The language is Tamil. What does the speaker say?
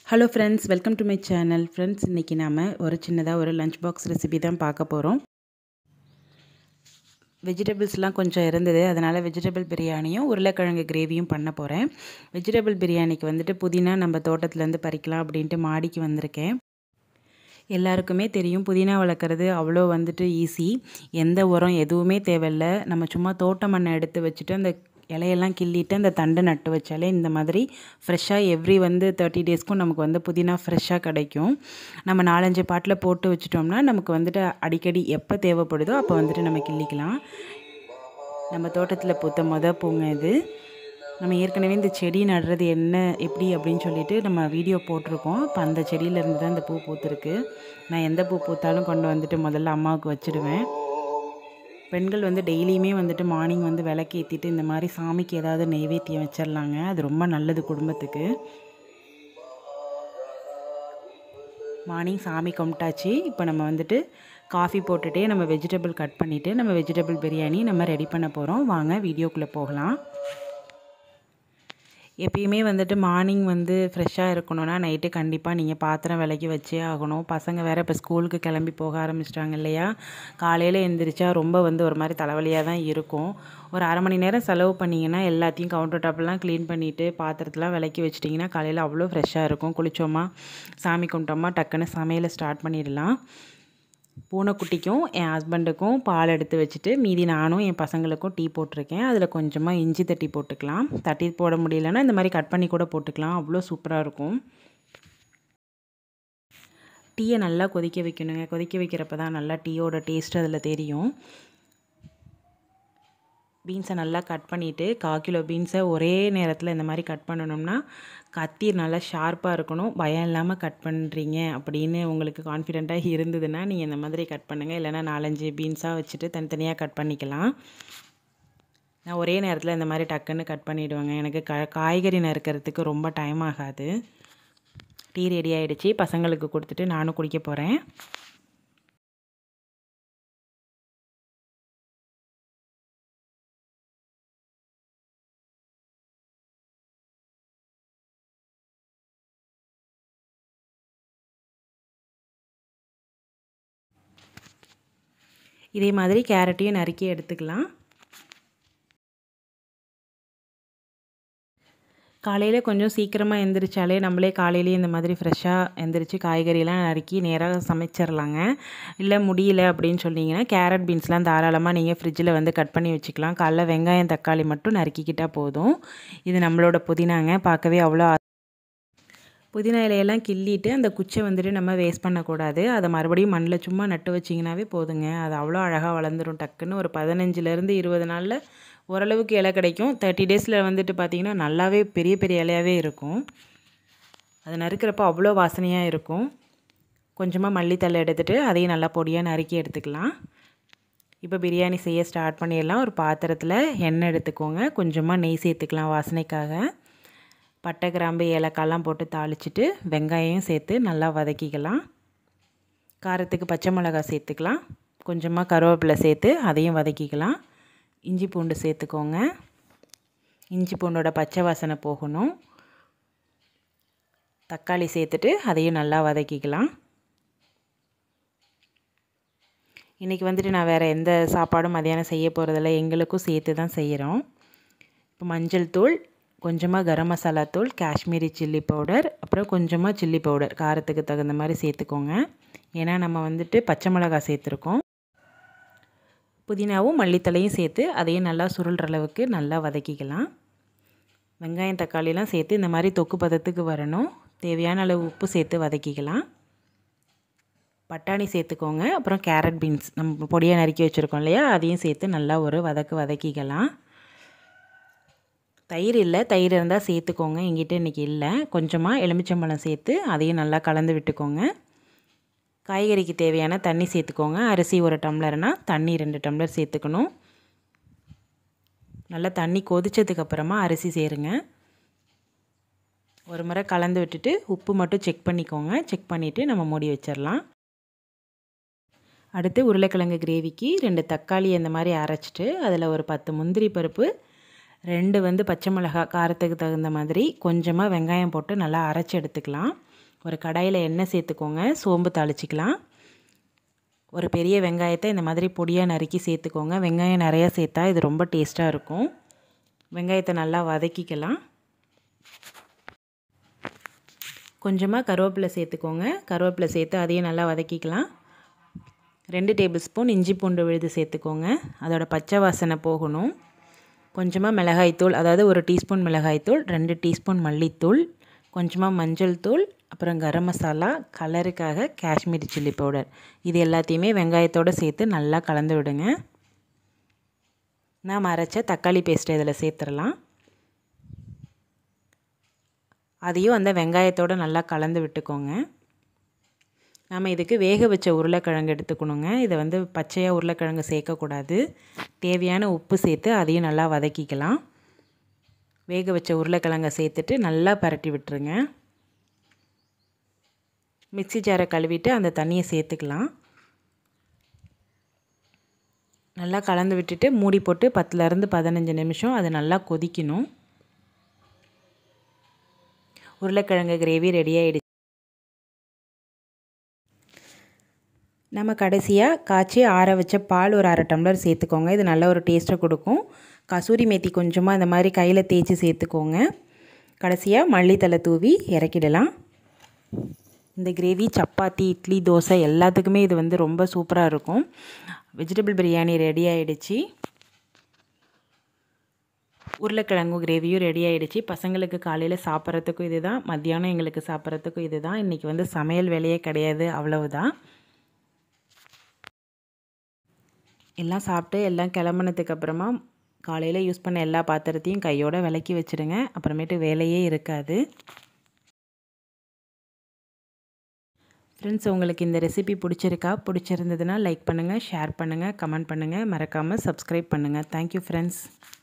hello friends welcome to my channel friends இன்றைக்கி நாம் ஒரு சின்னதாக ஒரு லஞ்ச் பாக்ஸ் ரெசிபி தான் பார்க்க போகிறோம் வெஜிடபிள்ஸ்லாம் கொஞ்சம் இருந்தது அதனால் வெஜிடபிள் பிரியாணியும் உருளைக்கிழங்கு கிரேவியும் பண்ண போகிறேன் வெஜிடபிள் பிரியாணிக்கு வந்துட்டு புதினா நம்ம தோட்டத்துலேருந்து பறிக்கலாம் அப்படின்ட்டு மாடிக்கு வந்திருக்கேன் எல்லாருக்குமே தெரியும் புதினா வளர்க்குறது அவ்வளோ வந்துட்டு ஈஸி எந்த உரம் எதுவுமே தேவையில்ல நம்ம சும்மா தோட்ட மண்ணை எடுத்து வச்சுட்டு அந்த இலையெல்லாம் கிள்ளிட்டு அந்த தண்டை நட்டு வச்சாலே இந்த மாதிரி ஃப்ரெஷ்ஷாக எவ்ரி வந்து தேர்ட்டி டேஸ்க்கும் நமக்கு வந்து புதினா ஃப்ரெஷ்ஷாக கிடைக்கும் நம்ம நாலஞ்சு பாட்டில் போட்டு வச்சிட்டோம்னா நமக்கு வந்துட்டு அடிக்கடி எப்போ தேவைப்படுதோ அப்போ வந்துட்டு நம்ம கிள்ளிக்கலாம் நம்ம தோட்டத்தில் பூத்த மொதல் பூங்க இது நம்ம ஏற்கனவே இந்த செடி நடுறது என்ன எப்படி அப்படின்னு சொல்லிட்டு நம்ம வீடியோ போட்டிருக்கோம் இப்போ அந்த செடியிலேருந்து தான் இந்த பூ பூத்துருக்கு நான் எந்த பூ பூத்தாலும் கொண்டு வந்துட்டு முதல்ல அம்மாவுக்கு வச்சுடுவேன் பெண்கள் வந்து டெய்லியுமே வந்துட்டு மார்னிங் வந்து விளக்கு ஏற்றிட்டு இந்த மாதிரி சாமிக்கு ஏதாவது நெய்வேத்தியம் வச்சிடலாங்க அது ரொம்ப நல்லது குடும்பத்துக்கு மார்னிங் சாமி கும்பிட்டாச்சு இப்போ நம்ம வந்துட்டு காஃபி போட்டுகிட்டே நம்ம வெஜிடபிள் கட் பண்ணிவிட்டு நம்ம வெஜிடபிள் பிரியாணி நம்ம ரெடி பண்ண போகிறோம் வாங்க வீடியோக்குள்ளே போகலாம் எப்பயுமே வந்துட்டு மார்னிங் வந்து ஃப்ரெஷ்ஷாக இருக்கணும்னா நைட்டு கண்டிப்பாக நீங்கள் பாத்திரம் விலைக்கு வச்சே ஆகணும் பசங்க வேறு இப்போ ஸ்கூலுக்கு கிளம்பி போக ஆரம்பிச்சிட்டாங்க இல்லையா காலையில் எழுந்திரிச்சா ரொம்ப வந்து ஒரு மாதிரி தலைவலியாக தான் இருக்கும் ஒரு அரை மணி நேரம் செலவு பண்ணிங்கன்னா எல்லாத்தையும் கவுண்டர் டாப்லாம் க்ளீன் பண்ணிவிட்டு பாத்திரத்தெலாம் விலைக்கு வச்சிட்டிங்கன்னா காலையில் அவ்வளோ ஃப்ரெஷ்ஷாக இருக்கும் குளித்தோமா சாமி கும்பிட்டோமா டக்குன்னு சமையலை ஸ்டார்ட் பண்ணிடலாம் பூனைக்குட்டிக்கும் என் ஹஸ்பண்டுக்கும் பால் எடுத்து வச்சுட்டு மீதி நானும் என் பசங்களுக்கும் டீ போட்டிருக்கேன் அதில் கொஞ்சமாக இஞ்சி தட்டி போட்டுக்கலாம் தட்டி போட முடியலன்னா இந்த மாதிரி கட் பண்ணி கூட போட்டுக்கலாம் அவ்வளோ சூப்பராக இருக்கும் டீயை நல்லா கொதிக்க வைக்கணுங்க கொதிக்க வைக்கிறப்ப தான் நல்லா டீயோட டேஸ்ட் அதில் தெரியும் பீன்ஸை நல்லா கட் பண்ணிவிட்டு கால் கிலோ பீன்ஸை ஒரே நேரத்தில் இந்த மாதிரி கட் பண்ணணும்னா கத்தி நல்லா ஷார்ப்பாக இருக்கணும் பயம் இல்லாமல் கட் பண்ணுறீங்க அப்படின்னு உங்களுக்கு கான்ஃபிடெண்ட்டாக இருந்ததுன்னா நீங்கள் இந்த மாதிரி கட் பண்ணுங்கள் இல்லைனா நாலஞ்சு பீன்ஸாக வச்சுட்டு தனித்தனியாக கட் பண்ணிக்கலாம் நான் ஒரே நேரத்தில் இந்த மாதிரி டக்குன்னு கட் பண்ணிவிடுவேங்க எனக்கு க காய்கறி நறுக்கிறதுக்கு ரொம்ப டைம் ஆகாது டீ ரெடி ஆகிடுச்சி பசங்களுக்கு கொடுத்துட்டு நானும் குடிக்க போகிறேன் இதே மாதிரி கேரட்டையும் நறுக்கி எடுத்துக்கலாம் காலையில் கொஞ்சம் சீக்கிரமாக எந்திரிச்சாலே நம்மளே காலையிலேயே இந்த மாதிரி ஃப்ரெஷ்ஷாக எந்திரிச்சு காய்கறியெல்லாம் நறுக்கி நேராக சமைச்சிடலாங்க இல்லை முடியல அப்படின்னு சொன்னீங்கன்னா கேரட் பீன்ஸ்லாம் தாராளமாக நீங்கள் ஃப்ரிட்ஜில் வந்து கட் பண்ணி வச்சுக்கலாம் காலைல வெங்காயம் தக்காளி மட்டும் நறுக்கிக்கிட்டால் போதும் இது நம்மளோட புதினாங்க பார்க்கவே அவ்வளோ புதினா இலையெல்லாம் கிள்ளிட்டு அந்த குச்சை வந்துட்டு நம்ம வேஸ்ட் பண்ணக்கூடாது அதை மறுபடியும் மண்ணில் சும்மா நட்டு வச்சிங்கனாவே போதுங்க அது அவ்வளோ அழகாக வளர்ந்துடும் டக்குன்னு ஒரு பதினஞ்சுலேருந்து இருபது நாளில் ஓரளவுக்கு இலை கிடைக்கும் தேர்ட்டி டேஸில் வந்துட்டு பார்த்திங்கன்னா நல்லாவே பெரிய பெரிய இலையாகவே இருக்கும் அது நறுக்கிறப்போ அவ்வளோ வாசனையாக இருக்கும் கொஞ்சமாக மல்லித்தலை எடுத்துகிட்டு அதையும் நல்லா பொடியாக நறுக்கி எடுத்துக்கலாம் இப்போ பிரியாணி செய்ய ஸ்டார்ட் பண்ணிடலாம் ஒரு பாத்திரத்தில் எண்ணெய் எடுத்துக்கோங்க கொஞ்சமாக நெய் சேர்த்துக்கலாம் வாசனைக்காக பட்டை கிராம்பு ஏலக்காய்லாம் போட்டு தாளிச்சிட்டு வெங்காயம் சேர்த்து நல்லா வதக்கிக்கலாம் காரத்துக்கு பச்சை மிளகாய் சேர்த்துக்கலாம் கொஞ்சமாக கருவேப்பிலை சேர்த்து அதையும் வதக்கிக்கலாம் இஞ்சி பூண்டு சேர்த்துக்கோங்க இஞ்சி பூண்டோட பச்சை வாசனை போகணும் தக்காளி சேர்த்துட்டு அதையும் நல்லா வதக்கிக்கலாம் இன்றைக்கி வந்துட்டு நான் வேறு எந்த சாப்பாடும் மதியானம் செய்ய போகிறதில்ல எங்களுக்கும் சேர்த்து தான் செய்கிறோம் இப்போ மஞ்சள் தூள் கொஞ்சமாக கரம் மசாலா தூள் காஷ்மீரி சில்லி பவுடர் அப்புறம் கொஞ்சமாக சில்லி பவுடர் காரத்துக்கு தகுந்த மாதிரி சேர்த்துக்கோங்க ஏன்னா நம்ம வந்துட்டு பச்சை மிளகாய் சேர்த்துருக்கோம் புதினாவும் மல்லித்தலையும் சேர்த்து அதையும் நல்லா சுருள்ற அளவுக்கு நல்லா வதக்கிக்கலாம் வெங்காயம் தக்காளிலாம் சேர்த்து இந்த மாதிரி தொக்கு பதத்துக்கு வரணும் தேவையான அளவு உப்பு சேர்த்து வதக்கிக்கலாம் பட்டாணி சேர்த்துக்கோங்க அப்புறம் கேரட் பீன்ஸ் நம்ம பொடியாக நறுக்கி வச்சுருக்கோம் இல்லையா அதையும் சேர்த்து நல்லா ஒரு வதக்கு வதக்கிக்கலாம் தயிர் இல்லை தயிர் இருந்தால் சேர்த்துக்கோங்க எங்கிட்ட இன்றைக்கி இல்லை கொஞ்சமாக எலுமிச்சம்பழம் சேர்த்து அதையும் நல்லா கலந்து விட்டுக்கோங்க காய்கறிக்கு தேவையான தண்ணி சேர்த்துக்கோங்க அரிசி ஒரு டம்ளர்னால் தண்ணி ரெண்டு டம்ளர் சேர்த்துக்கணும் நல்லா தண்ணி கொதித்ததுக்கப்புறமா அரிசி சேருங்க ஒரு முறை கலந்து விட்டுட்டு உப்பு மட்டும் செக் பண்ணிக்கோங்க செக் பண்ணிவிட்டு நம்ம மூடி வச்சிடலாம் அடுத்து உருளைக்கிழங்கு கிரேவிக்கு ரெண்டு தக்காளி அந்த மாதிரி அரைச்சிட்டு அதில் ஒரு பத்து முந்திரி பருப்பு ரெண்டு வந்து பச்சை மிளகா காரத்துக்கு தகுந்த மாதிரி கொஞ்சமாக வெங்காயம் போட்டு நல்லா அரைச்சி எடுத்துக்கலாம் ஒரு கடாயில் எண்ணெய் சேர்த்துக்கோங்க சோம்பு தாளிச்சிக்கலாம் ஒரு பெரிய வெங்காயத்தை இந்த மாதிரி பொடியாக நறுக்கி சேர்த்துக்கோங்க வெங்காயம் நிறையா சேர்த்தா இது ரொம்ப டேஸ்ட்டாக இருக்கும் வெங்காயத்தை நல்லா வதக்கிக்கலாம் கொஞ்சமாக கருவேப்பிலை சேர்த்துக்கோங்க கருவேப்பிலை சேர்த்து அதையும் நல்லா வதக்கிக்கலாம் ரெண்டு டேபிள் ஸ்பூன் இஞ்சி பூண்டு விழுது சேர்த்துக்கோங்க அதோட பச்சை வாசனை போகணும் கொஞ்சமாக மிளகாய்த்தூள் அதாவது ஒரு டீஸ்பூன் மிளகாய்த்தூள் ரெண்டு டீஸ்பூன் மல்லித்தூள் கொஞ்சமாக மஞ்சள் தூள் அப்புறம் கரம் மசாலா கலருக்காக காஷ்மீரி சில்லி பவுடர் இது எல்லாத்தையுமே வெங்காயத்தோடு சேர்த்து நல்லா கலந்து விடுங்க நாம் அரைச்ச தக்காளி பேஸ்ட்டை இதில் சேர்த்துடலாம் அதையும் அந்த வெங்காயத்தோடு நல்லா கலந்து விட்டுக்கோங்க நம்ம இதுக்கு வேக வச்ச உருளைக்கிழங்கு எடுத்துக்கணுங்க இதை வந்து பச்சையாக உருளைக்கிழங்கு சேர்க்கக்கூடாது தேவையான உப்பு சேர்த்து அதையும் நல்லா வதக்கிக்கலாம் வேக வச்ச உருளைக்கிழங்கை சேர்த்துட்டு நல்லா பரட்டி விட்டுருங்க மிக்சி ஜாரை கழுவிட்டு அந்த தண்ணியை சேர்த்துக்கலாம் நல்லா கலந்து விட்டுட்டு மூடி போட்டு பத்துலேருந்து பதினஞ்சு நிமிஷம் அது நல்லா கொதிக்கணும் உருளைக்கிழங்கு கிரேவி ரெடி ஆகிடுச்சு நம்ம கடைசியாக காய்ச்சி ஆற வச்ச பால் ஒரு அரை டம்ளர் சேர்த்துக்கோங்க இது நல்ல ஒரு டேஸ்ட்டை கொடுக்கும் கசூரி மேத்தி கொஞ்சமாக இந்த மாதிரி கையில் தேய்ச்சி சேர்த்துக்கோங்க கடைசியாக மல்லித்தலை தூவி இறக்கிடலாம் இந்த கிரேவி சப்பாத்தி இட்லி தோசை எல்லாத்துக்குமே இது வந்து ரொம்ப சூப்பராக இருக்கும் வெஜிடபிள் பிரியாணி ரெடி ஆகிடுச்சு உருளைக்கிழங்கு கிரேவியும் ரெடி ஆகிடுச்சு பசங்களுக்கு காலையில் சாப்பிட்றதுக்கும் இது தான் மத்தியானம் எங்களுக்கு சாப்பிட்றதுக்கும் இது தான் இன்றைக்கி வந்து சமையல் வேலையே கிடையாது அவ்வளவுதான் எல்லாம் சாப்பிட்டு எல்லாம் கிளம்புனதுக்கு அப்புறமா காலையில் யூஸ் பண்ண எல்லா பாத்திரத்தையும் கையோடு விளக்கி வச்சுடுங்க அப்புறமேட்டு வேலையே இருக்காது ஃப்ரெண்ட்ஸ் உங்களுக்கு இந்த ரெசிபி பிடிச்சிருக்கா பிடிச்சிருந்ததுன்னா லைக் பண்ணுங்கள் ஷேர் பண்ணுங்கள் கமெண்ட் பண்ணுங்கள் மறக்காமல் சப்ஸ்கிரைப் பண்ணுங்கள் தேங்க்யூ ஃப்ரெண்ட்ஸ்